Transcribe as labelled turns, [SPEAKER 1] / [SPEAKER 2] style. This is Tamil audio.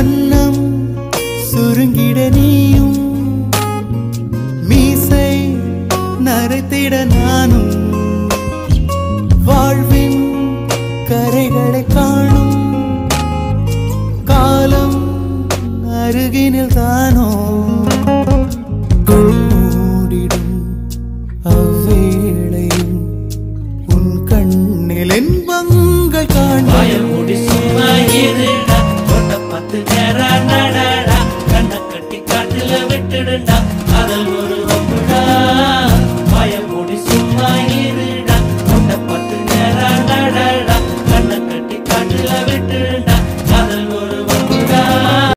[SPEAKER 1] வண்ணம் சுருங்கிட நீயும் மீசை நரைத்திட நானும் வாழ்வின் கரைகளை காணும் காலம் அருகினில் தானோ கண்மூடிடும் அவ்வேளையும் உன் கண்ணில் இன்பங்கள்
[SPEAKER 2] வாய
[SPEAKER 1] காண்பேன்
[SPEAKER 2] மூடி சும்மா இருடா கொண்ட பத்து நேரம் நடடா கண்ணை கட்டி காட்டுல விட்டுடுண்டா அதில் ஒரு ஒப்புடா